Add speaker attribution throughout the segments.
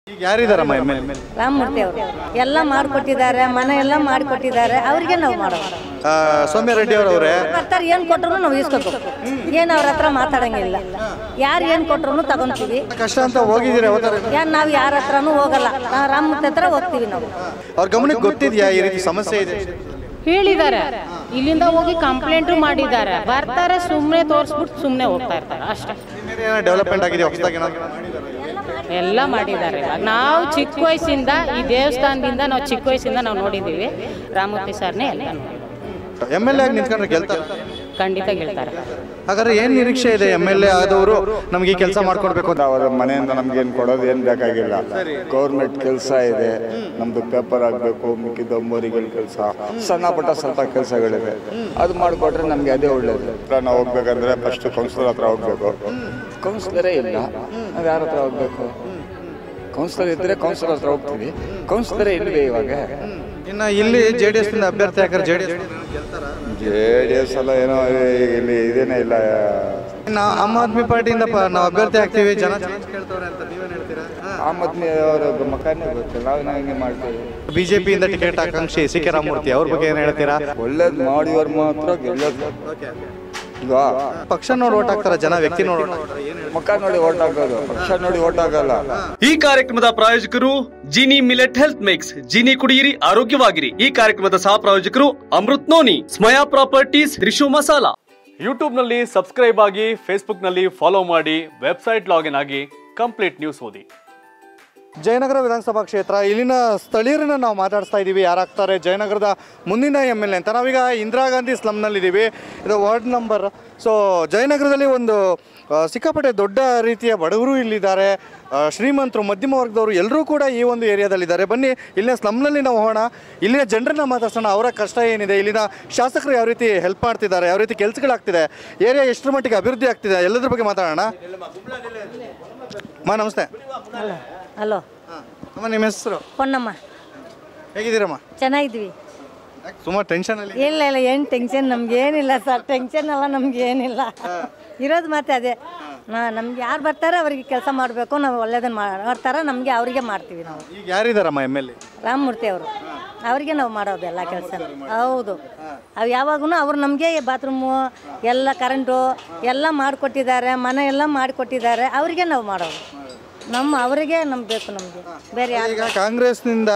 Speaker 1: ಈಗ ಯಾರಿದಾರಮ್ಮ M L A
Speaker 2: Ramamurthy ಅವರು ಎಲ್ಲ ಮಾಡಿಕೊಟ್ಟಿದ್ದಾರೆ ಮನೆ ಎಲ್ಲ ಮಾಡಿಕೊಟ್ಟಿದ್ದಾರೆ ಅವ್ರಿಗೆ ನಾವು ಮಾಡೋದು
Speaker 1: ಸೌಮ್ಯ ರೆಡ್ಡಿ ಅವರವ್ರೆ
Speaker 2: ಬರ್ತಾರೆ ಏನು ಕೊಟ್ರು ನಾವು ಇಸ್ಕೋಬೇಕು ಏನು ಅವ್ರ ಹತ್ರ ಮಾತಾಡಂಗಿಲ್ಲ ಯಾರು ಏನು ಕೊಟ್ರು ತಗೊಂತೀವಿ
Speaker 1: ಕಷ್ಟ ಅಂತ ಹೋಗಿದ್ದೀರಿ ಅವತಾರ
Speaker 2: ಯಾರು ನಾವು ಯಾರ ಹತ್ರನೂ ಹೋಗಲ್ಲ ನಾವು ರಾಮಮೂರ್ತಿ ಹತ್ರ ಹೋಗ್ತೀವಿ ನಾವು
Speaker 1: ಅವ್ರ ಗಮನಕ್ಕೆ ಗೊತ್ತಿದ್ಯಾ ಈ ರೀತಿ ಸಮಸ್ಯೆ ಇದೆ
Speaker 3: ಹೇಳಿದ್ದಾರೆ ಇಲ್ಲಿಂದ ಹೋಗಿ ಕಂಪ್ಲೇಂಟು ಮಾಡಿದ್ದಾರೆ ಬರ್ತಾರೆ ಸುಮ್ಮನೆ ತೋರಿಸ್ಬಿಟ್ಟು ಸುಮ್ಮನೆ ಹೋಗ್ತಾ ಇರ್ತಾರೆ ಅಷ್ಟೇ
Speaker 1: ಡೆವಲಪ್ಮೆಂಟ್ ಆಗಿದೆ ಹೊಸದಾಗಿ ಏನಾದ್ರು
Speaker 3: ಎಲ್ಲ ಮಾಡಿದ್ದಾರೆ ಇವಾಗ ನಾವು ಚಿಕ್ಕ ವಯಸ್ಸಿಂದ ಈ ದೇವಸ್ಥಾನದಿಂದ ನಾವು ಚಿಕ್ಕ ವಯಸ್ಸಿಂದ ನಾವು ನೋಡಿದ್ದೀವಿ ರಾಮೂರ್ತಿ ಸರ್ನೇ ಎಲ್ಲ ನೋಡಿದ್ದೀವಿ
Speaker 1: ಎಮ್ ಎಲ್ ಎ ಆಗಿ ನಿಂತ್ಕೊಂಡ್ರೆ ಗೆಲ್ತಾರೆ
Speaker 3: ಖಂಡಿತ ಗೆಲ್ತಾರೆ
Speaker 1: ಹಾಗಾದ್ರೆ ಏನ್ ನಿರೀಕ್ಷೆ ಇದೆ ಎಮ್ ಎಲ್ ಎ ಆದವರು ನಮ್ಗೆ ಈ ಕೆಲಸ ಮಾಡ್ಕೊಡ್ಬೇಕು ಅಂತ
Speaker 4: ಅವರ ಮನೆಯಿಂದ ನಮ್ಗೇನು ಕೊಡೋದು ಏನು ಬೇಕಾಗಿಲ್ಲ ಗೌರ್ಮೆಂಟ್ ಕೆಲಸ ಇದೆ ನಮ್ದು ಪೇಪರ್ ಆಗಬೇಕು ಮಿಕ್ಕಿದ್ದು ಮೋರಿಗಳ ಕೆಲಸ ಸಣ್ಣ ಪುಟ್ಟ ಸ್ವಲ್ಪ ಕೆಲಸಗಳಿದೆ ಅದು ಮಾಡಿಕೊಟ್ರೆ ನಮಗೆ ಅದೇ ಒಳ್ಳೇದು ಹತ್ರ ನಾವು ಹೋಗ್ಬೇಕಂದ್ರೆ ಫಸ್ಟ್ ಕೌನ್ಸಿಲರ್ ಹತ್ರ ಹೋಗ್ಬೇಕು ಕೌನ್ಸಿಲರೇ ಇಲ್ಲ ನಾವು ಯಾರ ಹತ್ರ ಹೋಗ್ಬೇಕು ಕೌನ್ಸಿಲರ್ ಇದ್ದರೆ ಕೌನ್ಸಿಲರ್ ಹತ್ರ ಹೋಗ್ತೀವಿ ಕೌನ್ಸಿಲರೇ ಇಲ್ಲವೇ ಇವಾಗ
Speaker 1: ಇನ್ನ ಇಲ್ಲಿ ಜೆ ಡಿ ಎಸ್ ಅಭ್ಯರ್ಥಿ ಹಾಕಿದ್ರೆ J D S
Speaker 4: J D S ಎಲ್ಲ ಏನೋ ಇಲ್ಲಿ ಇದೇನೇ ಇಲ್ಲ
Speaker 1: ನಾವು ಆಮ್ ಆದ್ಮಿ ಪಾರ್ಟಿಯಿಂದ ಪ- ನಾವು ಅಭ್ಯರ್ಥಿ ಆಗ್ತೀವಿ ಜನ change ಕೇಳ್ತವ್ರೆ ಅಂತ ನೀವೇನ್ ಹೇಳ್ತೀರಾ
Speaker 4: ಆಮ್ ಆದ್ಮಿ ಅವರ ಮಕ್ಕಳೇ ಗೊತ್ತಿಲ್ಲ ನಾವು ಹೆಂಗೆ ಮಾಡ್ತೀವಿ
Speaker 1: ಬಿಜೆಪಿಯಿಂದ ಟಿಕೆಟ್ ಆಕಾಂಕ್ಷಿ ಸಿ ಕೆ ರಾಮಮೂರ್ತಿ ಅವ್ರ ಬಗ್ಗೆ ಏನ್ ಹೇಳ್ತೀರಾ
Speaker 4: ಒಳ್ಳೇದು ಮಾಡಿದವ್ರು ಮಾತ್ರ ಗೆಲ್ಲೋದು ಇಲ್ವಾ
Speaker 1: ಪಕ್ಷ ನೋಡಿ ಓಟ್ ಹಾಕ್ತಾರ ಜನ ವ್ಯಕ್ತಿ ನೋಡಿ vote ಹಾಕ್ತಾರ ಏನ್
Speaker 4: ಮುಖ ನೋಡಿ ಓಟ್ ಹಾಕೋದು ಪಕ್ಷ ನೋಡಿ ಓಟ್ ಹಾಕಲ್ಲ
Speaker 5: ಈ ಕಾರ್ಯಕ್ರಮದ ಪ್ರಾಯೋಜಕರು Jini millet health mix Jini ಕುಡಿಯಿರಿ ಆರೋಗ್ಯವಾಗಿರಿ ಈ ಕಾರ್ಯಕ್ರಮದ ಸಹ ಪ್ರಾಯೋಜಕರು Amrut noni Smaya properties Trishu masala YouTube ನಲ್ಲಿ ಸಬ್ಸ್ಕ್ರೈಬ್ ಆಗಿ ಫೇಸ್ಬುಕ್ ನಲ್ಲಿ ಫಾಲೋ ಮಾಡಿ ವೆಬ್ಸೈಟ್ ಲಾಗಿನ್ ಆಗಿ ಕಂಪ್ಲೀಟ್ ನ್ಯೂಸ್ ಓದಿ
Speaker 1: ಜಯನಗರ ವಿಧಾನಸಭಾ ಕ್ಷೇತ್ರ ಇಲ್ಲಿನ ಸ್ಥಳೀಯರನ್ನ ನಾವು ಮಾತಾಡಿಸ್ತಾ ಇದ್ದೀವಿ ಯಾರಾಗ್ತಾರೆ ಜಯನಗರದ ಮುಂದಿನ ಎಮ್ ಎಲ್ ಎ ಅಂತ ನಾವೀಗ ಇಂದಿರಾ ಗಾಂಧಿ ಸ್ಲಮ್ನಲ್ಲಿದ್ದೀವಿ ಇದು ವಾರ್ಡ್ ನಂಬರ್ ಸೊ ಜಯನಗರದಲ್ಲಿ ಒಂದು ಆ, ಸಿಕ್ಕಾಪಟ್ಟೆ ದೊಡ್ಡ ರೀತಿಯ ಬಡವರು ಇಲ್ಲಿದ್ದಾರೆ ಆ, ಶ್ರೀಮಂತರು ಮಧ್ಯಮ ವರ್ಗದವರು ಎಲ್ಲರೂ ಕೂಡ ಈ ಒಂದು ಏರಿಯಾದಲ್ಲಿದ್ದಾರೆ ಬನ್ನಿ ಇಲ್ಲಿನ ಸ್ಲಮ್ನಲ್ಲಿ ನಾವು ಹೋಗೋಣ ಇಲ್ಲಿನ ಜನರನ್ನ ಮಾತಾಡ್ಸೋಣ ಅವರ ಕಷ್ಟ ಏನಿದೆ ಇಲ್ಲಿನ ಶಾಸಕರು ಯಾವ ರೀತಿ ಹೆಲ್ಪ್ ಮಾಡ್ತಿದ್ದಾರೆ ಯಾವ ರೀತಿ ಕೆಲಸಗಳಾಗ್ತಿದೆ ಏರಿಯಾ ಎಷ್ಟರ ಮಟ್ಟಿಗೆ ಅಭಿವೃದ್ಧಿ ಆಗ್ತಿದೆ ಎಲ್ಲದ್ರ ಬಗ್ಗೆ ಮಾತಾಡೋಣ ಅಮ್ಮ ನಮಸ್ತೆ
Speaker 2: ಹಲೋ ಹಲೋ
Speaker 1: ಅಮ್ಮ ನಿಮ್ಮ ಹೆಸರು
Speaker 2: ಹೊನ್ನಮ್ಮ
Speaker 1: ಹೇಗಿದ್ದೀರಮ್ಮ
Speaker 2: ಚೆನ್ನಾಗಿದ್ವಿ
Speaker 1: ಸುಮಾರು ಟೆನ್ಷನ್ ಅಲ್ಲಿ
Speaker 2: ಇಲ್ಲ ಇಲ್ಲ ಏನು ಟೆನ್ಷನ್ ನಮ್ಗೆ ಏನಿಲ್ಲ ಸರ್ ಟೆನ್ಷನ್ ಎಲ್ಲ ನಮ್ಗೆ ಏನಿಲ್ಲ ಇರೋದು ಮತ್ತೆ ಅದೇ ನಮ್ಗೆ ಯಾರು ಬರ್ತಾರೆ ಅವ್ರಿಗೆ ಕೆಲಸ ಮಾಡಬೇಕು ನಾವು ಒಳ್ಳೇದನ್ನ ಮಾಡ್ತಾರೆ ನಮಗೆ ಅವರಿಗೆ ಮಾಡ್ತೀವಿ ನಾವು
Speaker 1: ಈಗ ಯಾರಿದಾರಮ್ಮ ಎಮ್ ಎಲ್ ಎ
Speaker 2: ರಾಮಮೂರ್ತಿ ಅವರು ಅವರಿಗೆ ನಾವು ಮಾಡೋದು ಎಲ್ಲ ಕೆಲಸ ಹೌದು ಅವು ಯಾವಾಗೂ ಅವ್ರು ನಮಗೆ ಬಾತ್ರೂಮು ಎಲ್ಲ ಕರೆಂಟು ಎಲ್ಲ ಮಾಡಿಕೊಟ್ಟಿದ್ದಾರೆ ಮನೆ ಎಲ್ಲ ಮಾಡಿಕೊಟ್ಟಿದ್ದಾರೆ ಅವರಿಗೆ ನಾವು ಮಾಡೋದು ನಮ್ಮ ಅವರಿಗೆ ನಮ್ಗೆ ಬೇಕು ನಮಗೆ ಬೇರೆ ಯಾರು
Speaker 1: ಈಗ ಕಾಂಗ್ರೆಸ್ನಿಂದ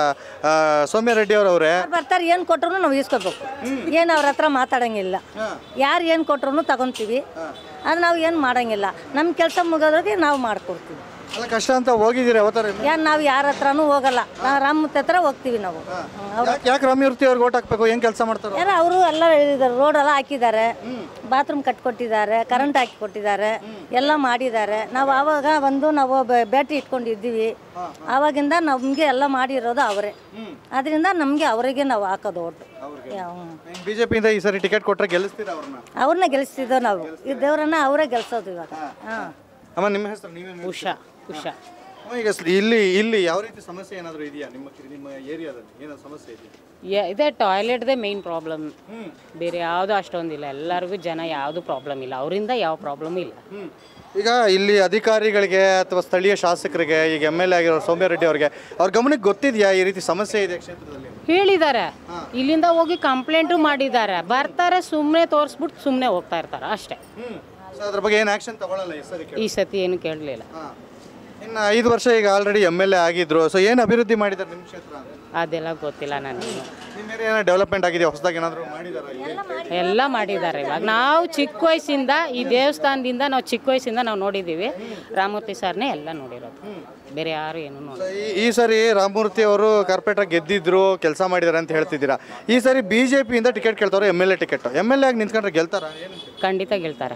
Speaker 1: ಆ, ಸೌಮ್ಯ ರೆಡ್ಡಿ ಅವರವ್ರೆ
Speaker 2: ಯಾರು ಬರ್ತಾರೆ ಏನು ಕೊಟ್ರು ನಾವು ಇಸ್ಕೋಬೇಕು ಏನು ಅವ್ರ ಹತ್ರ ಮಾತಾಡಂಗಿಲ್ಲ ಯಾರು ಏನು ಕೊಟ್ರು ತಗೊಂತೀವಿ ಅದು ನಾವು ಏನು ಮಾಡಂಗಿಲ್ಲ ನಮ್ಮ ಕೆಲಸ ಮುಗೋದ್ರಿಗೆ ನಾವು ಮಾಡಿಕೊಡ್ತೀವಿ
Speaker 1: ಅಲ್ಲ ಕಷ್ಟ ಅಂತ ಹೋಗಿದ್ದೀರಿ ಅವತಾರ
Speaker 2: ಯಾರು ನಾವು ಯಾರ ಹತ್ರನೂ ಹೋಗಲ್ಲ ನಾವು ರಾಮಮೂರ್ತಿ ಹತ್ರ ಹೋಗ್ತೀವಿ ನಾವು ಅವ್ರು
Speaker 1: ಯಾಕೆ ರಾಮಮೂರ್ತಿ ಅವ್ರಿಗೆ ಓಟ್ ಹಾಕ್ಬೇಕು ಏನ್ ಕೆಲಸ ಮಾಡ್ತಾರ
Speaker 2: ಯಾರು ಅವರು ಎಲ್ಲ ಹೇಳಿದ್ದಾರೆ ರೋಡ್ ಎಲ್ಲ ಹಾಕಿದ್ದಾರೆ ಬಾತ್ರೂಮ್ ಕಟ್ಕೊಟ್ಟಿದ್ದಾರೆ ಕರೆಂಟ್ ಹಾಕಿ ಕೊಟ್ಟಿದ್ದಾರೆ ಎಲ್ಲ ಮಾಡಿದ್ದಾರೆ ನಾವು ಆವಾಗ ಒಂದು ನಾವು ಬೆ- ಬ್ಯಾಟ್ರಿ ಇಟ್ಕೊಂಡಿದ್ದೀವಿ ಆವಾಗಿಂದ ನಮಗೆ ಎಲ್ಲ ಮಾಡಿರೋದು ಅವರೇ ಅದರಿಂದ ನಮಗೆ ಅವರಿಗೆ ನಾವು ಹಾಕೋದು ಓಟು
Speaker 1: ಬಿಜೆಪಿಯಿಂದ ಈ ಸರಿ ಟಿಕೆಟ್ ಕೊಟ್ರೆ ಗೆಲ್ಲಿಸ್ತೀರಾ ಅವ್ರನ್ನ
Speaker 2: ಅವ್ರನ್ನ ಗೆಲ್ಲಿಸ್ತಿದ್ದೋ ನಾವು ಈ ದೇವರನ್ನ ಅವರೇ ಗೆಲ್ಸೋದು ಇವಾಗ ಹಾಂ
Speaker 1: ಅಮ್ಮ ನಿಮ್ಮ ಹೆಸರು ನೀವೇನು
Speaker 3: ಉಷಾ ಉಷಾ
Speaker 1: ಅಮ್ಮ, ಈಗ ಸ್- ಇಲ್ಲಿ ಇಲ್ಲಿ ಯಾವ ರೀತಿ ಸಮಸ್ಯೆ ಏನಾದರೂ ಇದೆಯಾ ನಿಮ್ಮ ನಿಮ್ಮ ಏರಿಯಾದಲ್ಲಿ ಏನೋ ಸಮಸ್ಯೆ ಇದೆಯಾ
Speaker 3: ಯ- ಇದೇ ಟಾಯ್ಲೆಟ್ದೇ ಮೇನ್ ಪ್ರಾಬ್ಲಮ್ ಬೇರೆ ಯಾವುದು ಅಷ್ಟೊಂದಿಲ್ಲ ಎಲ್ಲರಿಗೂ ಜನ ಯಾವುದು ಪ್ರಾಬ್ಲಮ್ ಇಲ್ಲ ಅವರಿಂದ ಯಾವ ಪ್ರಾಬ್ಲಮ್ ಇಲ್ಲ
Speaker 1: ಈಗ ಇಲ್ಲಿ ಅಧಿಕಾರಿಗಳಿಗೆ ಅಥವಾ ಸ್ಥಳೀಯ ಶಾಸಕರಿಗೆ ಈಗ ಎಮ್ ಎಲ್ ಎ ಆಗಿರೋ ಸೌಮ್ಯ ರೆಡ್ಡಿ ಅವರಿಗೆ ಅವ್ರ ಗಮನಕ್ಕೆ ಗೊತ್ತಿದೆಯಾ ಈ ರೀತಿ ಸಮಸ್ಯೆ ಇದೆ ಕ್ಷೇತ್ರದಲ್ಲಿ
Speaker 3: ಹೇಳಿದ್ದಾರೆ ಇಲ್ಲಿಂದ ಹೋಗಿ ಕಂಪ್ಲೇಂಟು ಮಾಡಿದ್ದಾರೆ ಬರ್ತಾರೆ ಸುಮ್ಮನೆ ತೋರಿಸ್ಬಿಟ್ಟು ಸುಮ್ಮನೆ ಹೋಗ್ತಾ ಇರ್ತಾರೆ ಅಷ್ಟೇ
Speaker 1: ಸೊ ಅದ್ರ ಬಗ್ಗೆ ಏನು ಆಕ್ಷನ್ ತಗೊಳ್ಳಲ್ಲ ಈ ಸರಿ
Speaker 3: ಈ ಸತಿ ಏನು ಕೇಳಲಿಲ್ಲ
Speaker 1: ಇನ್ನು ಐದು ವರ್ಷ ಈಗ ಆಲ್ರೆಡಿ ಎಮ್ ಎಲ್ ಎ ಆಗಿದ್ರು ಸೊ ಏನು ಅಭಿವೃದ್ಧಿ ಮಾಡಿದ್ದಾರೆ ನಿಮ್ಮ ಕ್ಷೇತ್ರ
Speaker 3: ಅದೆಲ್ಲ ಗೊತ್ತಿಲ್ಲ ನನಗೆ
Speaker 1: ನಿಮ್ಮ ಏರಿಯಾ ಏನೋ ಡೆವಲಪ್ಮೆಂಟ್ ಆಗಿದೆ ಹೊಸದಾಗಿ ಏನಾದರೂ ಮಾಡಿದಾರ
Speaker 3: ಎಲ್ಲ ಮಾಡಿದ್ದಾರೆ ಇವಾಗ ನಾವು ಚಿಕ್ಕ ವಯಸ್ಸಿಂದ ಈ ದೇವಸ್ಥಾನದಿಂದ ನಾವು ಚಿಕ್ಕ ವಯಸ್ಸಿಂದ ನಾವು ನೋಡಿದ್ದೀವಿ ರಾಮೂರ್ತಿ ಸರ್ನೇ ಎಲ್ಲ ನೋಡಿರೋದು ಬೇರೆ ಯಾರು ಏನು ನೋಡಿ
Speaker 1: ಈ ಈ ಸರಿ ರಾಮಮೂರ್ತಿ ಅವರು ಕಾರ್ಪೊರೇಟರ್ ಗೆದ್ದಿದ್ರು ಕೆಲಸ ಮಾಡಿದ್ದಾರೆ ಅಂತ ಹೇಳ್ತಿದ್ದೀರಾ ಈ ಸರಿ ಬಿ ಜೆ ಪಿಯಿಂದ ಟಿಕೆಟ್ ಕೇಳ್ತಾರೆ M L A ticket M L A ಆಗಿ ನಿಂತ್ಕೊಂಡ್ರೆ ಗೆಲ್ತಾರ
Speaker 3: ಖಂಡಿತ ಗೆಲ್ತಾರೆ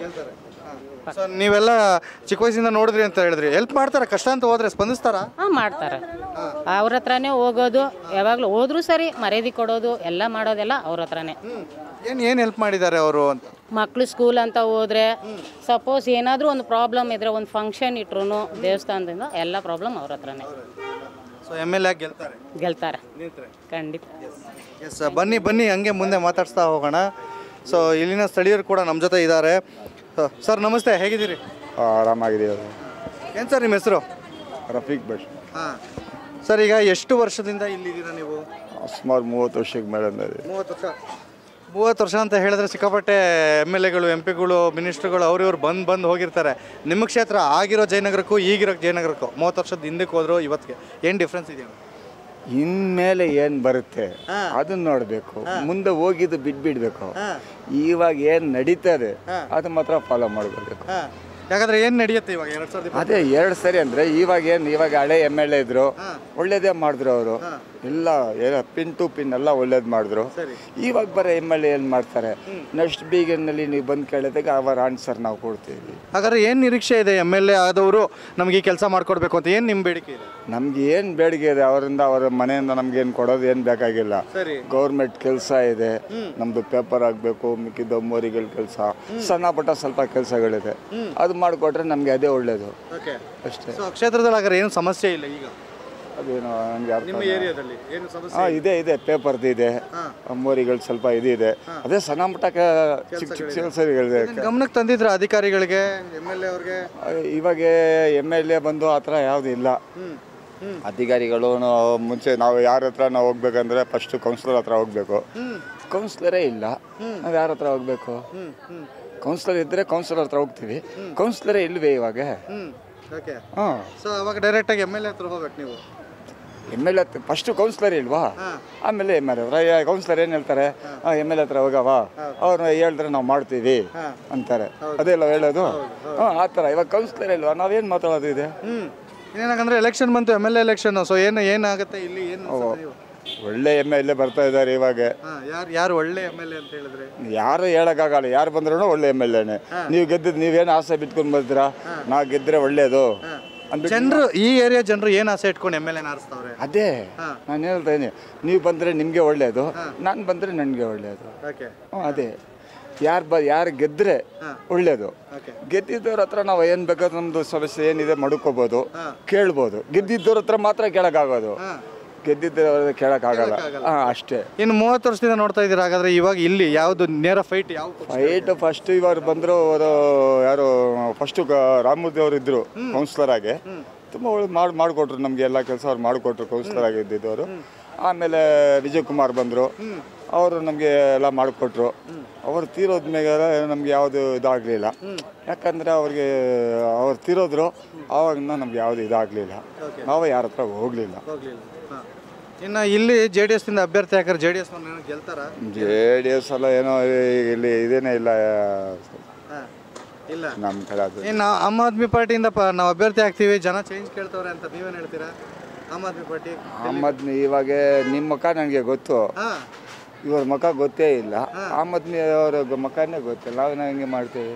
Speaker 1: ಸೊ ನೀವೆಲ್ಲ ಚಿಕ್ಕ ವಯಸ್ಸಿಂದ ನೋಡಿದ್ರಿ ಅಂತ ಹೇಳಿದ್ರಿ ಹೆಲ್ಪ್ ಮಾಡ್ತಾರ ಕಷ್ಟ ಅಂತ ಹೋದ್ರೆ ಸ್ಪಂದಿಸ್ತಾರಾ
Speaker 3: ಹಾಂ ಮಾಡ್ತಾರೆ ಅವ್ರ ಹತ್ರನೇ ಹೋಗೋದು ಯಾವಾಗಲೂ ಹೋದ್ರೂ ಸರಿ ಮರ್ಯಾದೆ ಕೊಡೋದು ಎಲ್ಲ ಮಾಡೋದೆಲ್ಲ ಅವ್ರ ಹತ್ರನೇ
Speaker 1: ಏನು ಏನು ಹೆಲ್ಪ್ ಮಾಡಿದ್ದಾರೆ ಅವರು ಅಂತ
Speaker 3: ಮಕ್ಕಳು ಸ್ಕೂಲ್ ಅಂತ ಹೋದ್ರೆ ಸಪೋಸ್ ಏನಾದರೂ ಒಂದು ಪ್ರಾಬ್ಲಮ್ ಇದ್ರೆ ಒಂದು ಫಂಕ್ಷನ್ ಇಟ್ರು ದೇವಸ್ಥಾನದಿಂದ ಎಲ್ಲ ಪ್ರಾಬ್ಲಮ್ ಅವ್ರ ಹತ್ರನೇ
Speaker 1: ಸೊ ಎಮ್ ಎಲ್ ಎ ಗೆಲ್ತಾರೆ
Speaker 3: ಗೆಲ್ತಾರೆ ಖಂಡಿತ
Speaker 1: ಎಸ್ ಬನ್ನಿ ಬನ್ನಿ ಹಂಗೆ ಮುಂದೆ ಮಾತಾಡ್ಸ್ತಾ ಹೋಗೋಣ ಸೊ ಇಲ್ಲಿನ ಸ್ಥಳೀಯರು ಕೂಡ ನಮ್ಮ ಜೊತೆ ಇದ್ದಾರೆ ಸರ್ ನಮಸ್ತೆ ಹೇಗಿದ್ದೀರಿ
Speaker 4: ಆರಾಮಾಗಿದೆಯದು
Speaker 1: ಏನು ಸರ್ ನಿಮ್ಮ ಹೆಸರು
Speaker 4: ರಫೀಕ್ ಬಶ್
Speaker 1: ಹಾಂ ಸರ್ ಈಗ ಎಷ್ಟು ವರ್ಷದಿಂದ ಇಲ್ಲಿದ್ದೀರಾ ನೀವು
Speaker 4: ಸುಮಾರು ಮೂವತ್ತು ವರ್ಷಕ್ಕೆ ಮೇಲೆ ಅಂದಾರೆ.
Speaker 1: ಮೂವತ್ತು ವರ್ಷ ಮೂವತ್ತು ವರ್ಷ ಅಂತ ಹೇಳಿದ್ರೆ ಸಿಕ್ಕಾಪಟ್ಟೆ ಎಮ್ ಎಲ್ ಎಗಳು ಎಂ ಪಿಗಳು ಮಿನಿಸ್ಟ್ರುಗಳು ಅವ್ರು ಇವ್ರು ಬಂದು ಬಂದು ಹೋಗಿರ್ತಾರೆ ನಿಮ್ಮ ಕ್ಷೇತ್ರ ಆಗಿರೋ ಜಯನಗರಕ್ಕೂ ಈಗಿರೋ ಜಯನಗರಕ್ಕೂ ಮೂವತ್ತು ವರ್ಷದ ಹಿಂದಕ್ಕೆ ಹೋದ್ರು ಇವತ್ತಿಗೆ ಏನು ಡಿಫ್ರೆನ್ಸ್ ಇದೆಯಾ
Speaker 4: ಇನ್ಮೇಲೆ ಏನು ಬರುತ್ತೆ ಅದನ್ನ ನೋಡಬೇಕು ಮುಂದೆ ಹೋಗಿದ್ದು ಬಿಟ್ಬಿಡ್ಬೇಕು ಇವಾಗ ಏನು ನಡೀತದೆ ಅದು ಮಾತ್ರ ಫಾಲೋ ಮಾಡಬೇಕು
Speaker 1: ಹಾಂ ಯಾಕಂದ್ರೆ ಏನು ನಡೆಯುತ್ತೆ ಇವಾಗ ಎರಡು ಸಾವಿರದ
Speaker 4: ಅದೇ ಎರಡು ಸರಿ ಅಂದ್ರೆ ಇವಾಗ ಏನು ಇವಾಗ ಹಳೆ ಎಮ್ ಎಲ್ ಎ ಇದ್ರು ಒಳ್ಳೇದೇ ಮಾಡಿದ್ರು ಅವರು ಎಲ್ಲ ಏನ ಪಿನ್ ಟು ಪಿನ್ ಎಲ್ಲ ಒಳ್ಳೇದು ಮಾಡಿದ್ರು ಇವಾಗ ಬರೋ ಎಮ್ ಎಲ್ ಎ ಏನು ಮಾಡ್ತಾರೆ ನೆಕ್ಸ್ಟ್ ಬೀಗನ್ನಲ್ಲಿ ನೀವು ಬಂದು ಕೇಳಿದಾಗ ಅವರ ಆನ್ಸರ್ ನಾವು ಕೊಡ್ತೀವಿ
Speaker 1: ಹಾಗಾದ್ರೆ ಏನು ನಿರೀಕ್ಷೆ ಇದೆ ಎಮ್ ಎಲ್ ಎ ಆದವರು ನಮಗೆ ಈ ಕೆಲಸ ಮಾಡ್ಕೊಡ್ಬೇಕು ಅಂತ ಏನು ನಿಮ್ಮ ಬೇಡಿಕೆ ಇದೆ
Speaker 4: ನಮ್ಗೆ ಏನು ಬೇಡಿಕೆ ಇದೆ ಅವರಿಂದ ಅವರ ಮನೆಯಿಂದ ನಮ್ಗೆ ಏನು ಕೊಡೋದು ಏನು ಬೇಕಾಗಿಲ್ಲ
Speaker 1: ಸರಿ.
Speaker 4: ಗೌರ್ಮೆಂಟ್ ಕೆಲಸ ಇದೆ ನಮ್ದು ಪೇಪರ್ ಆಗಬೇಕು ಮಿಕ್ಕಿದ ಮೋರಿಗಳ ಕೆಲಸ ಸಣ್ಣ ಪುಟ್ಟ ಸ್ವಲ್ಪ ಕೆಲಸಗಳಿದೆ ಅದು ಮಾಡಿಕೊಟ್ರೆ ನಮಗೆ ಅದೇ ಒಳ್ಳೇದು
Speaker 1: ಓಕೆ
Speaker 4: ಅಷ್ಟೇ
Speaker 1: ಸೊ ಕ್ಷೇತ್ರದಲ್ಲಿ ಹಾಗಾದ್ರೆ ಏನು ಸಮಸ್ಯೆ ಇಲ್ಲ ಈಗ
Speaker 4: ಅದೇನು ನನಗೆ ಅರ್ಥ
Speaker 1: ನಿಮ್ಮ ಏರಿಯಾದಲ್ಲಿ ಏನು ಸಮಸ್ಯೆ
Speaker 4: ಹಾಂ ಇದೆ ಇದೆ ಪೇಪರ್ದು ಇದೆ ಮೋರಿಗಳು ಸ್ವಲ್ಪ ಇದಿದೆ ಅದೇ ಸಣ್ಣ ಪುಟ್ಟ ಕ- ಚಿಕ್ಕ ಚಿಕ್ಕ ಕೆಲಸಗಳಿದೆ
Speaker 1: ಇದನ್ನ ಗಮನಕ್ಕೆ ತಂದಿದ್ರ ಅಧಿಕಾರಿಗಳಿಗೆ ಎಮ್ ಎಲ್ ಎ ಅವ್ರಿಗೆ
Speaker 4: ಇವಾಗ ಎಮ್ ಎಲ್ ಎ ಬಂದು ಆ ಥರ ಯಾವುದು ಇಲ್ಲ ಅಧಿಕಾರಿಗಳು ನಾವು ಮುಂಚೆ ನಾವು ಯಾರ ಹತ್ರ ನಾವು ಹೋಗ್ಬೇಕಂದ್ರೆ ಫಸ್ಟ್ ಕೌನ್ಸಿಲರ್ ಹತ್ರ ಹೋಗ್ಬೇಕು ಕೌನ್ಸಿಲರೇ ಇಲ್ಲ ನಾವು ಯಾರ ಹತ್ರ ಹೋಗ್ಬೇಕು ಕೌನ್ಸಿಲರ್ ಇದ್ದರೆ ಕೌನ್ಸಿಲರ್ ಹತ್ರ ಹೋಗ್ತೀವಿ ಕೌನ್ಸಿಲರೇ ಇಲ್ವೇ ಇವಾಗ
Speaker 1: ಹ್ಞೂ ಓಕೆ
Speaker 4: ಹಾಂ
Speaker 1: ಸೊ ಅವಾಗ ಡೈರೆಕ್ಟಾಗಿ ಎಮ್ ಎಲ್ ಎ ಹತ್ರ ಹೋಗ್ಬೇಕು ನೀವು
Speaker 4: M L A first councillor ಇಲ್ವಾ ಆಮೇಲೆ ಎಮ್ ಎಲ್ ಎ ಕೌನ್ಸಿಲರ್ ಏನು ಹೇಳ್ತಾರೆ ಎಮ್ ಎಲ್ ಎ ಹತ್ರ ಹೋಗವ ಅವ್ರು ಹೇಳಿದ್ರೆ ನಾವು ಮಾಡ್ತೀವಿ ಅಂತಾರೆ ಅದೇ ಅಲ್ಲ ಹೇಳೋದು ಹಾಂ ಆ ಥರ ಇವಾಗ ಕೌನ್ಸಿಲರ್ ಇಲ್ವಾ ನಾವೇನು ಮಾತಾಡೋದು ಇದೆ
Speaker 1: ಹ್ಞೂ ಏನಾಗಂದ್ರೆ ಎಲೆಕ್ಷನ್ ಬಂತು M L A election so ಏನು ಏನಾಗುತ್ತೆ ಇಲ್ಲಿ ಏನು ಅನ್ಸುತ್ತೆ ನೀವು
Speaker 4: ಒಳ್ಳೆ ಎಮ್ ಎಲ್ ಎ ಬರ್ತಾ ಇದ್ದಾರೆ ಇವಾಗ
Speaker 1: ಹಾಂ ಯಾರು ಯಾರು ಒಳ್ಳೆ ಎಮ್ ಎಲ್ ಎ ಅಂತ ಹೇಳಿದ್ರೆ
Speaker 4: ಯಾರು ಹೇಳಕ್ಕಾಗಲ್ಲ ಯಾರು ಬಂದ್ರೂ ಒಳ್ಳೆ ಎಮ್ ಎಲ್ ಎನೆ ನೀವು ಗೆದ್ದಿದ್ದು ನೀವೇನು ಆಸೆ ಬಿಟ್ಕೊಂಡು ಬರ್ತೀರಾ ನಾ ಗೆದ್ರೆ ಒಳ್ಳೇದು ಅಂದ್ಬಿಟ್ಟು
Speaker 1: ಜನರು ಈ ಏರಿಯಾ ಜನರು ಏನು ಆಸೆ ಇಟ್ಕೊಂಡು ಎಮ್ ಎಲ್ ಎನ ಆರಿಸ್ತಾವ್ರೆ
Speaker 4: ಅದೇ ನಾನು ಹೇಳ್ತಾ ಇದ್ದೀನಿ ನೀವು ಬಂದರೆ ನಿಮಗೆ ಒಳ್ಳೇದು ನಾನು ಬಂದರೆ ನನಗೆ ಒಳ್ಳೇದು
Speaker 1: ಓಕೆ
Speaker 4: ಹ್ಞೂ ಅದೇ ಯಾರು ಬ ಯಾರು ಗೆದ್ದರೆ ಒಳ್ಳೇದು
Speaker 1: ಓಕೆ
Speaker 4: ಗೆದ್ದಿದ್ದವ್ರ ಹತ್ರ ನಾವು ಏನು ಬೇಕಾದ್ರೂ ನಮ್ಮದು ಸಮಸ್ಯೆ ಏನಿದೆ ಮಡ್ಕೋಬೋದು ಕೇಳ್ಬೋದು ಗೆದ್ದಿದ್ದವ್ರ ಹತ್ರ ಮಾತ್ರ ಕೇಳೋಕ್ಕಾಗೋದು ಗೆದ್ದಿದ್ದವ್ರ ಕೇಳೋಕ್ಕಾಗಲ್ಲ ಹಾಂ ಅಷ್ಟೇ
Speaker 1: ಇನ್ನು ಮೂವತ್ತು ವರ್ಷದಿಂದ ನೋಡ್ತಾ ಇದ್ದೀರಾ ಹಾಗಾದ್ರೆ ಇವಾಗ ಇಲ್ಲಿ ಯಾವುದು ನೇರ ಫೈಟ್ ಯಾವ
Speaker 4: ಫೈಟ್ ಫಸ್ಟ್ ಇವರು ಬಂದರು ಅವರು ಯಾರು ಫಸ್ಟು ರಾಮಮೂರ್ತಿ ಅವರು ಇದ್ದರು ಕೌನ್ಸಿಲರ್ ಆಗಿ ತುಂಬ ಒಳ್ಳೆ ಮಾಡಿ ಮಾಡಿಕೊಟ್ರು ನಮಗೆ ಎಲ್ಲ ಕೆಲಸ ಅವ್ರು ಮಾಡಿಕೊಟ್ರು ಕೌನ್ಸಿಲರ್ ಆಗಿ ಇದ್ದಿದ್ದವರು ಆಮೇಲೆ ವಿಜಯ್ ಕುಮಾರ್ ಬಂದರು ಅವರು ನಮಗೆ ಎಲ್ಲ ಮಾಡಿಕೊಟ್ರು ಅವ್ರು ತೀರೋದ ಮೇಲೆ ನಮ್ಗೆ ಯಾವುದು ಇದಾಗಲಿಲ್ಲ ಯಾಕಂದರೆ ಅವ್ರಿಗೆ ಅವ್ರು ತೀರೋದ್ರು ಆವಾಗ ನಮ್ಗೆ ಯಾವುದು ಇದಾಗಲಿಲ್ಲ ನಾವು ಯಾರ ಹತ್ರ ಹೋಗಲಿಲ್ಲ
Speaker 1: ಹೋಗ್ಲಿಲ್ಲ ಹಾಂ ಇನ್ನು ಇಲ್ಲಿ ಜೆ ಡಿ ಎಸ್ನಿಂದ ಅಭ್ಯರ್ಥಿ ಹಾಕಿದ್ರೆ ಜೆ ಡಿ ಎಸ್ ಗೆಲ್ತಾರ
Speaker 4: ಜೆ ಡಿ ಎಸ್ ಎಲ್ಲ ಏನೋ ಇಲ್ಲಿ ಇದೇನೇ ಇಲ್ಲ
Speaker 1: ಹಾಂ ಇಲ್ಲ
Speaker 4: ನಮ್ಮ ಕಡೆ ಅದು
Speaker 1: ಇನ್ನು ಆಮ್ ಆದ್ಮಿ ಪಾರ್ಟಿಯಿಂದ ಪ ನಾವು ಅಭ್ಯರ್ಥಿ ಆಗ್ತೀವಿ ಜನ ಚೇಂಜ್ ಕೇಳ್ತವ್ರೆ ಅಂತ ನೀವೇನು ಹೇಳ್ತೀರಾ ಆಮ್ ಆದ್ಮಿ ಪಾರ್ಟಿ
Speaker 4: ಆಮ್ ಆದ್ಮಿ ಇವಾಗ ನಿಮ್ಮ ಮುಖ ನನಗೆ ಗೊತ್ತು
Speaker 1: ಹಾಂ
Speaker 4: ಇವ್ರ ಮುಖ ಗೊತ್ತೇ ಇಲ್ಲ ಆಮ್ ಆದ್ಮಿ ಅವರ ಮುಖನೇ ಗೊತ್ತಿಲ್ಲ ನಾವು ಹಂಗೆ ಮಾಡ್ತೇವೆ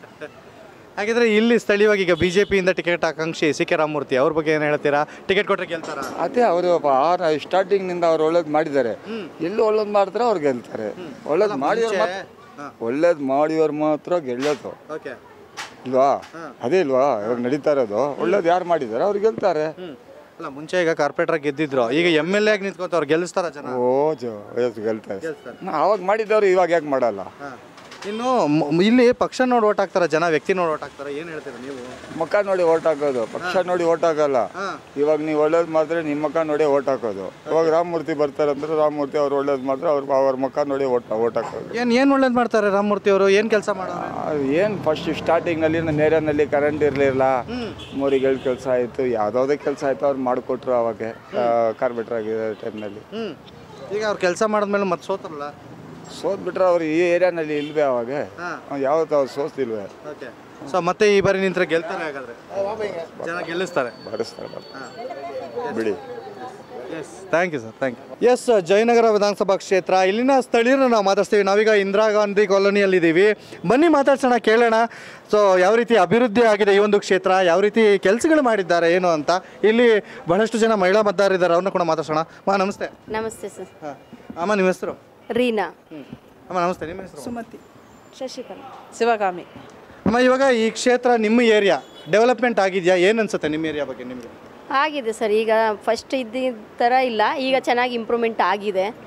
Speaker 1: ಹಾಗಿದ್ರೆ ಇಲ್ಲಿ ಸ್ಥಳೀಯವಾಗಿ ಈಗ ಬಿಜೆಪಿಯಿಂದ ಟಿಕೆಟ್ ಆಕಾಂಕ್ಷಿ ಸಿ ಕೆ ರಾಮಮೂರ್ತಿ ಅವ್ರ ಬಗ್ಗೆ ಏನು ಹೇಳ್ತೀರಾ ಟಿಕೆಟ್ ಕೊಟ್ಟರೆ ಗೆಲ್ತಾರ
Speaker 4: ಅದೇ ಅವರು ಸ್ಟಾರ್ಟಿಂಗ್ನಿಂದ ಅವ್ರು ಒಳ್ಳೇದು ಮಾಡಿದ್ದಾರೆ ಎಲ್ಲಿ ಒಳ್ಳೇದು ಮಾಡ್ತಾರೆ ಅವ್ರು ಗೆಲ್ತಾರೆ ಒಳ್ಳೇದು ಮಾಡಿದವ್ರು ಮಾತ್ರ ಒಳ್ಳೇದು ಮಾಡಿದವ್ರು ಮಾತ್ರ ಗೆಲ್ಲೋದು
Speaker 1: ಓಕೆ
Speaker 4: ಇಲ್ವಾ ಅದೇ ಇಲ್ವಾ ಇವಾಗ ನಡೀತಾ ಇರೋದು ಒಳ್ಳೇದು ಯಾರು ಮಾಡಿದ್ದಾರೆ ಅವ್ರು ಗೆಲ್ತಾರೆ
Speaker 1: ಅಲ್ಲ ಮುಂಚೆ ಈಗ ಕಾರ್ಪೊರೇಟರ್ ಗೆದ್ದಿದ್ರು ಈಗ ಎಮ್ ಎಲ್ ಎ ಆಗಿ ನಿಂತ್ಕೊಂತ ಅವ್ರು ಗೆಲ್ಲಿಸ್ತಾರ ಜನ
Speaker 4: ಓ ಜೋ ಗೆಲ್ತಾರೆ ನಾ ಅವಾಗ ಮಾಡಿದವ್ರು ಇವಾಗ ಯಾಕೆ ಮಾಡಲ್ಲ
Speaker 1: ಹಾಂ ಇನ್ನು ಮ್- ಇಲ್ಲಿ ಪಕ್ಷ ನೋಡಿ ಓಟ್ ಹಾಕ್ತಾರ ಜನ ವ್ಯಕ್ತಿ ನೋಡಿ ಓಟ್ ಹಾಕ್ತಾರ ಏನು ಹೇಳ್ತೀರಾ ನೀವು
Speaker 4: ಮುಖ ನೋಡಿ ಓಟ್ ಹಾಕೋದು ಪಕ್ಷ ನೋಡಿ ಓಟ್ ಹಾಕಲ್ಲ ಇವಾಗ ನೀವು ಒಳ್ಳೇದು ಮಾಡಿದ್ರೆ ನಿಮ್ಮ ಮುಖ ನೋಡಿ ಓಟ್ ಹಾಕೋದು ಇವಾಗ ರಾಮಮೂರ್ತಿ ಬರ್ತಾರೆ ಅಂದ್ರೆ ರಾಮಮೂರ್ತಿ ಅವ್ರು ಒಳ್ಳೇದು ಮಾಡಿದ್ರೆ ಅವ್ರ ಅವ್ರ ಮುಖ ನೋಡಿ ಓಟ್ ಓಟ್ ಹಾಕೋದು
Speaker 1: ಏನು ಏನು ಒಳ್ಳೇದು ಮಾಡ್ತಾರೆ ರಾಮಮೂರ್ತಿ ಅವರು ಏನು ಕೆಲಸ ಮಾಡೋರು
Speaker 4: ಏನು ಫಸ್ಟ್ ಸ್ಟಾರ್ಟಿಂಗ್ನಲ್ಲಿ ನಮ್ಮ ಏರಿಯಾನಲ್ಲಿ ಕರೆಂಟ್ ಇರಲಿಲ್ಲ ಮೋರಿಗಳ ಕೆಲಸ ಆಯಿತು ಯಾವುದಾವುದೇ ಕೆಲಸ ಆಯಿತು ಅವ್ರು ಮಾಡಿಕೊಟ್ರು ಅವಾಗ ಕಾರ್ಪೊರೇಟರ್ ಆಗಿರೋ ಟೈಮ್ನಲ್ಲಿ
Speaker 1: ಹ್ಞೂ ಈಗ ಅವ್ರು ಕೆಲಸ ಮಾಡಿದ್ಮೇಲೆ ಮತ್ತೆ ಸೋತಾರಲ್ಲ
Speaker 4: ಸೋತ್ಬಿಟ್ರೆ ಅವ್ರು ಈ ಏರಿಯಾನಲ್ಲಿ ಇಲ್ವೇ ಅವಾಗ ಯಾವತ್ತು ಅವ್ರು ಸೋಸ್ತಿಲ್ವೇ
Speaker 1: ಓಕೆ ಸೊ ಮತ್ತೆ ಈ ಬಾರಿ ನಿಂತ್ರೆ ಗೆಲ್ತಾರೆ ಹಾಗಾದ್ರೆ ಜನ ಗೆಲ್ಲಿಸ್ತಾರೆ
Speaker 4: ಬಡಿಸ್ತಾರೆ ಬರ್ತಾರೆ. ಬಿಡಿ
Speaker 1: yes thank you sir thank you yes Jayanagar ವಿಧಾನಸಭಾ ಕ್ಷೇತ್ರ ಇಲ್ಲಿನ ಸ್ಥಳೀಯರನ್ನ ನಾವು ಮಾತಾಡ್ತೀವಿ ನಾವೀಗ ಇಂದಿರಾ ಗಾಂಧಿ ಕಾಲೋನಿಯಲ್ಲಿದ್ದೀವಿ ಬನ್ನಿ ಮಾತಾಡ್ಸೋಣ ಕೇಳೋಣ ಸೊ ಯಾವ ರೀತಿ ಅಭಿವೃದ್ಧಿ ಆಗಿದೆ ಈ ಒಂದು ಕ್ಷೇತ್ರ ಯಾವ ರೀತಿ ಕೆಲಸಗಳು ಮಾಡಿದ್ದಾರೆ ಏನು ಅಂತ ಇಲ್ಲಿ ಬಹಳಷ್ಟು ಜನ ಮಹಿಳಾ ಮತದಾರರಿದ್ದಾರೆ ಅವ್ರನ್ನ ಕೂಡ ಮಾತಾಡ್ಸೋಣ ಮಾ ನಮಸ್ತೆ
Speaker 2: ನಮಸ್ತೆ ಸರ್
Speaker 1: ಹಾಂ ಅಮ್ಮ ನಿಮ್ಮ ಹೆಸರು
Speaker 2: ರೀನಾ
Speaker 1: ಅಮ್ಮ ನಮಸ್ತೆ ನಿಮ್ಮ ಹೆಸರು
Speaker 6: ಸುಮತಿ
Speaker 2: ಶಶಿಕಲಾ
Speaker 6: ಶಿವಗಾಮಿ
Speaker 1: ಅಮ್ಮ ಇವಾಗ ಈ ಕ್ಷೇತ್ರ ನಿಮ್ಮ ಏರಿಯಾ ಡೆವಲಪ್ಮೆಂಟ್ ಆಗಿದೆಯಾ ಏನು ಅನ್ಸುತ್ತೆ ನಿಮ್ಮ ಏರಿಯಾ ಬಗ್ಗೆ ನಿಮಗೆ
Speaker 2: ಆಗಿದೆ ಸರ್ ಈಗ ಫಸ್ಟ್ ಇದ್ದ ಥರ ಇಲ್ಲ ಈಗ ಚೆನ್ನಾಗಿ ಇಂಪ್ರೂವ್ಮೆಂಟ್ ಆಗಿದೆ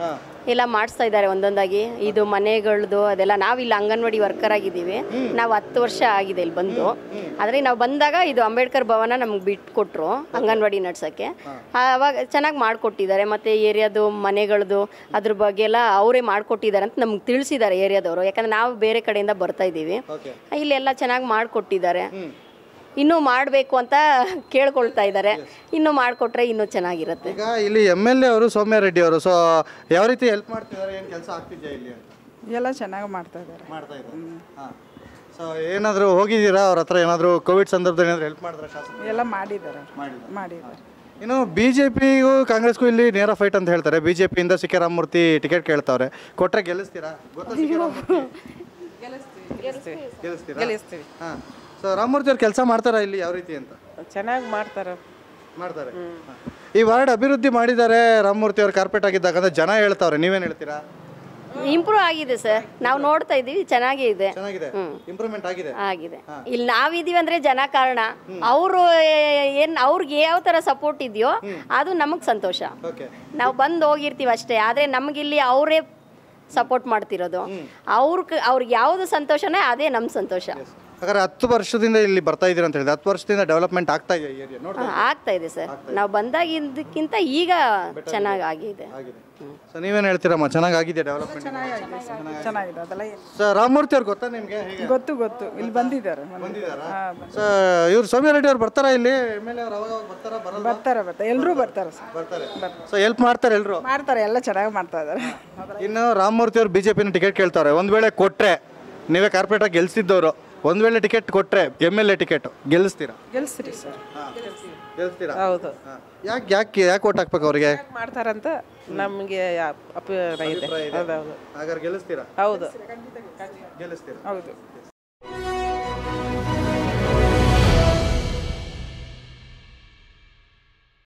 Speaker 6: ಎಲ್ಲ ಮಾಡಿಸ್ತಾ ಇದ್ದಾರೆ ಒಂದೊಂದಾಗಿ ಇದು ಮನೆಗಳದ್ದು ಅದೆಲ್ಲ ನಾವು ಇಲ್ಲಿ ಅಂಗನವಾಡಿ ವರ್ಕರ್ ಆಗಿದ್ದೀವಿ ನಾವು ಹತ್ತು ವರ್ಷ ಆಗಿದೆ ಇಲ್ಲಿ ಬಂದು ಆದರೆ ನಾವು ಬಂದಾಗ ಇದು ಅಂಬೇಡ್ಕರ್ ಭವನ ನಮ್ಗೆ ಬಿಟ್ಕೊಟ್ರು ಅಂಗನವಾಡಿ ನಡ್ಸೋಕ್ಕೆ ಆವಾಗ ಚೆನ್ನಾಗಿ ಮಾಡಿಕೊಟ್ಟಿದ್ದಾರೆ ಮತ್ತು ಏರಿಯಾದು ಮನೆಗಳದ್ದು ಅದ್ರ ಬಗ್ಗೆ ಎಲ್ಲ ಅವರೇ ಮಾಡಿಕೊಟ್ಟಿದ್ದಾರೆ ಅಂತ ನಮ್ಗೆ ತಿಳಿಸಿದ್ದಾರೆ ಏರಿಯಾದವರು ಯಾಕಂದ್ರೆ ನಾವು ಬೇರೆ ಕಡೆಯಿಂದ ಬರ್ತಾ ಇದ್ದೀವಿ ಇಲ್ಲೆಲ್ಲ ಚೆನ್ನಾಗಿ ಮಾಡಿಕೊಟ್ಟಿದ್ದಾರೆ ಇನ್ನೂ ಮಾಡಬೇಕು ಅಂತ ಕೇಳ್ಕೊಳ್ತಾ ಇದ್ದಾರೆ ಇನ್ನೂ ಮಾಡಿಕೊಟ್ರೆ ಇನ್ನೂ ಚೆನ್ನಾಗಿರುತ್ತೆ
Speaker 1: ಈಗ ಇಲ್ಲಿ ಎಮ್ ಎಲ್ ಎ ಅವರು ಸೌಮ್ಯ ರೆಡ್ಡಿ ಅವರು ಸೊ ಯಾವ ರೀತಿ ಹೆಲ್ಪ್ ಮಾಡ್ತಿದ್ದಾರೆ ಏನು ಕೆಲಸ ಆಗ್ತಿದೆಯಾ ಇಲ್ಲಿ ಅಂತ
Speaker 7: ಎಲ್ಲ ಚೆನ್ನಾಗಿ ಮಾಡ್ತಾ ಇದ್ದಾರೆ
Speaker 1: ಮಾಡ್ತಾ ಇದ್ದಾರೆ ಹಾಂ ಸೊ ಏನಾದರೂ ಹೋಗಿದ್ದೀರಾ ಅವ್ರ ಹತ್ರ ಏನಾದರೂ ಕೋವಿಡ್ ಸಂದರ್ಭದಲ್ಲಿ ಏನಾದರೂ ಹೆಲ್ಪ್ ಮಾಡಿದ್ರೆ ಶಾಸಕ
Speaker 7: ಎಲ್ಲ ಮಾಡಿದ್ದಾರೆ ಮಾಡಿದ್ದಾರೆ
Speaker 1: ಇನ್ನು ಬಿ ಜೆ ಪಿಗೂ ಕಾಂಗ್ರೆಸ್ಗೂ ಇಲ್ಲಿ ನೇರ ಫೈಟ್ ಅಂತ ಹೇಳ್ತಾರೆ ಬಿ ಜೆ ಪಿಯಿಂದ ಸಿ ಕೆ ರಾಮಮೂರ್ತಿ ಟಿಕೆಟ್ ಕೇಳ್ತಾವ್ರೆ ಕೊಟ್ರೆ ಗೆಲ್ಲಿಸ್ತೀರಾ ಗೊತ್ತಾ ಸಿ ಕೆ ರಾಮಮೂರ್ತಿ ಗೆಲ್ಲಿಸ್ತೀರಾ
Speaker 7: ಗೆಲ್ಲಿಸ್ತೀವಿ
Speaker 1: ಹಾಂ ಸೊ ರಾಮಮೂರ್ತಿ ಅವ್ರು ಕೆಲಸ ಮಾಡ್ತಾರಾ ಇಲ್ಲಿ ಯಾವ ರೀತಿ ಅಂತ
Speaker 7: ಚೆನ್ನಾಗಿ ಮಾಡ್ತಾರೆ
Speaker 1: ಮಾಡ್ತಾರೆ ಹಾ. ಈ ವಾರ್ಡ್ ಅಭಿವೃದ್ಧಿ ಮಾಡಿದ್ದಾರೆ ರಾಮಮೂರ್ತಿ ಅವ್ರು ಕಾರ್ಪೆಟ್ ಆಗಿದ್ದಾಗ ಅಂತ ಜನ ಹೇಳ್ತಾವ್ರೆ ನೀವೇನು ಹೇಳ್ತೀರಾ
Speaker 6: ಇಂಪ್ರೂವ್ ಆಗಿದೆ ಸರ್ ನಾವು ನೋಡ್ತಾ ಇದ್ದೀವಿ ಚೆನ್ನಾಗೇ ಇದೆ
Speaker 1: ಚೆನ್ನಾಗಿದೆ ಇಂಪ್ರೂವ್ಮೆಂಟ್ ಆಗಿದೆ
Speaker 6: ಆಗಿದೆ ಇಲ್ಲಿ ನಾವಿದೀವಿ ಅಂದ್ರೆ ಜನ ಕಾರಣ ಅವರು ಏನ್ ಅವ್ರಿಗೆ ಯಾವ ತರ ಸಪೋರ್ಟ್ ಇದೆಯೋ ಅದು ನಮಗ್ ಸಂತೋಷ
Speaker 1: ಓಕೆ
Speaker 6: ನಾವು ಬಂದು ಹೋಗಿರ್ತೀವಿ ಅಷ್ಟೇ ಆದ್ರೆ ನಮಗಿಲ್ಲಿ ಅವರೇ ಸಪೋರ್ಟ್ ಮಾಡ್ತಿರೋದು ಅವ್ರ ಅವ್ರಿಗೆ ಯಾವುದು ಸಂತೋಷನೇ ಅದೇ ನಮ್ಮ ಸಂತೋಷ
Speaker 1: ಹಾಗಾದ್ರೆ ಹತ್ತು ವರ್ಷದಿಂದ ಇಲ್ಲಿ ಬರ್ತಾ ಇದ್ದೀರಾ ಅಂತ ಹೇಳಿದ್ರೆ ಹತ್ತು ವರ್ಷದಿಂದ ಡೆವಲಪ್ಮೆಂಟ್ ಆಗ್ತಾ ಇದೆ ಏರಿಯಾ ನೋಡಿ
Speaker 6: ಹಾ, ಆಗ್ತಾ ಇದೆ ಸರ್ ನಾವು ಬಂದಾಗಿದ್ದಕ್ಕಿಂತ ಈಗ ಚೆನ್ನಾಗಿ ಆಗಿದೆ
Speaker 1: ಆಗಿದೆ ಸೊ ನೀವೇನು ಹೇಳ್ತೀರಮ್ಮ ಚೆನ್ನಾಗಿ ಆಗಿದೆ ಡೆವಲಪ್ಮೆಂಟ್
Speaker 7: ಚೆನ್ನಾಗಿದೆ ಅದೆಲ್ಲ ಏನು
Speaker 1: ಸೊ ರಾಮಮೂರ್ತಿ ಅವ್ರು ಗೊತ್ತಾ ನಿಮಗೆ ಹೇಗೆ
Speaker 7: ಗೊತ್ತು ಗೊತ್ತು ಇಲ್ಲಿ ಬಂದಿದ್ದಾರೆ
Speaker 1: ಬಂದಿದ್ದಾರಾ
Speaker 7: ಹಾಂ
Speaker 1: ಸೊ ಇವ್ರು ಸೌಮ್ಯ ರೆಡ್ಡಿ ಅವ್ರು ಬರ್ತಾರಾ ಇಲ್ಲಿ ಎಮ್ ಎಲ್ ಎ ಅವ್ರು ಅವಾಗ ಅವಾಗ ಬರ್ತಾರಾ ಬರಲ್ಲ
Speaker 7: ಬರ್ತಾರೆ ಬರ್ತಾರೆ ಎಲ್ಲರೂ ಬರ್ತಾರೆ ಸರ್
Speaker 1: ಬರ್ತಾರೆ ಸೊ ಹೆಲ್ಪ್ ಮಾಡ್ತಾರೆ ಎಲ್ಲರೂ
Speaker 7: ಮಾಡ್ತಾರೆ ಎಲ್ಲ ಚೆನ್ನಾಗಿ ಮಾಡ್ತಾ ಇದ್ದಾರೆ
Speaker 1: ಇನ್ನು ರಾಮಮೂರ್ತಿ ಅವ್ರು ಬಿಜೆಪಿನ ಟಿಕೆಟ್ ಕೇಳ್ತಾರೆ ಒಂದ್ ವೇಳೆ ಕೊಟ್ರೆ ನೀವೇ ಕಾರ್ಪೊರೇಟಾಗಿ ಗೆಲ್ಸಿದ್ದವರು ಒಂದ್ ವೇಳೆ ಟಿಕೆಟ್ ಕೊಟ್ರೆ ಎಮ್ ಎಲ್ ಎ ಟಿಕೆಟ್ ಗೆಲ್ಲಿಸ್ತೀರಾ
Speaker 7: ಗೆಲ್ಸ್ರಿ ಸರ್
Speaker 1: ಗೆಲ್ಲಿಸ್ತೀರಾ
Speaker 7: ಹೌದು
Speaker 1: ಯಾಕೆ ಯಾಕೆ ಯಾಕೆ ಓಟ್ ಹಾಕ್ಬೇಕು ಅವ್ರಿಗೆ
Speaker 7: ಮಾಡ್ತಾರಂತ ನಮಗೆ ಅಭಿಪ್ರಾಯ ಇದೆ ಹೌದೌದು
Speaker 1: ಹಾಗಾದ್ರೆ ಗೆಲ್ಲಿಸ್ತೀರಾ
Speaker 7: ಹೌದು
Speaker 1: ಗೆಲ್ಲಿಸ್ತೀರಾ
Speaker 7: ಹೌದು